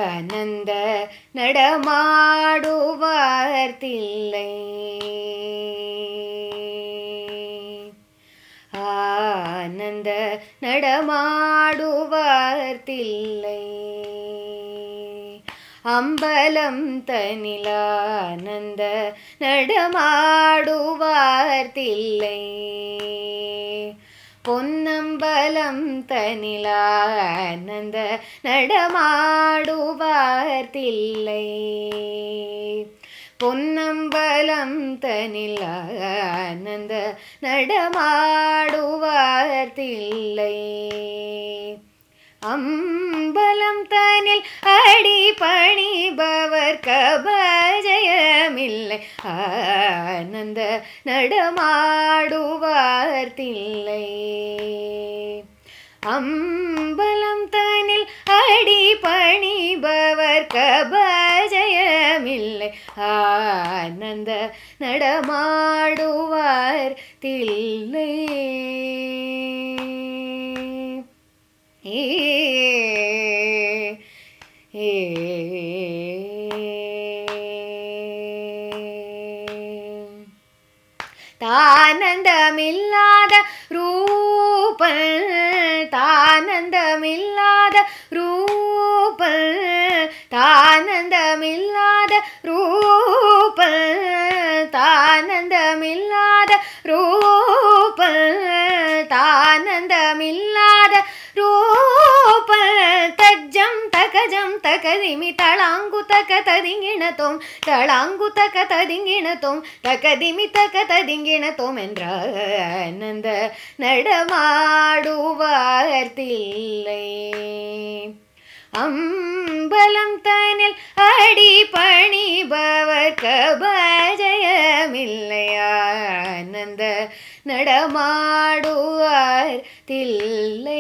ஆனந்த நடமாடுவார் தில்லை ஆனந்த நடமாடுவார் தில்லை அம்பலம் தனிலானந்த நடமாடுவார் தில்லை பொன்னம்பலம் தனிலானந்த நடமாடுவார் தில்லை பொன்னம்பலம் தனிலானந்த நடமாடுவார் தில்லை அம்பலம் தனில் அடி பணிபவர் கபஜயமில்லை ஆனந்த நடமாடுவார் தில்லை அம்பலம் தனில் அடி பணிபவர் கபஜயமில்லை ஆனந்த நடமாடுவார் தில்லை ஏ ஏ தானந்தமில்லாத ரூபன் தானந்தமில்லாத ரூபன் தானந்தமில்லாத ரூபன் தானந்தமில்லாத ரூபன் தானந்தமில்லாத ரூபன் தஜ்ஜம் தகஜம் தகதிமி தளாங்கு தக ததிங்கிணத்தோம் தளாங்கு தக ததிங்கிணத்தோம் தகதிமி தக ததிங்கிணத்தோம் என்ற ஆனந்த நடமாடுவார் தில்லை அம்பலம் தனில் அடி பணிபவர் கபஜயமில்லையானந்த நடமாடுவார் தில்லை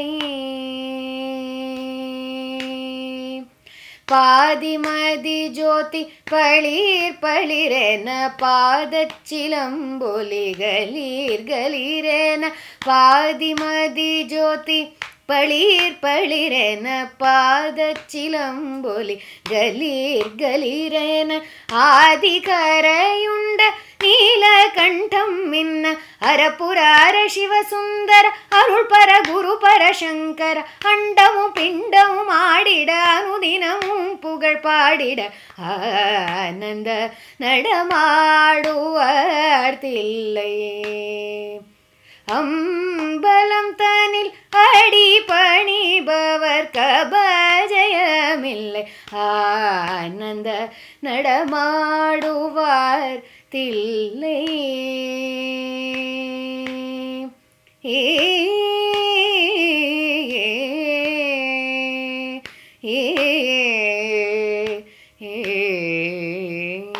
பாதிமதி ஜோதி பளிர் பளிரென பாதச்சிலம்பொலி கலீர் கலீரென பாதிமதி ஜோதி பளிர் பளிரென பாதச்சிலம்பொலி கலீர் கலீரென ஆதிகரையுண்ட நீலகண்டம் மின்ன அரபுரார சிவசுந்தர அருள் பர குரு பர சங்கர அண்டமும் பிண்டமும் ஆடிட அனுதினமும் புகழ் பாடிட ஆனந்த நடமாடுவார் தில்லையே அம்பலம் தனில் அடி பணிபவர் கபஜயமில்லை ஆனந்த நடமாடுவார் தில்லை ஏ ஏ ஏ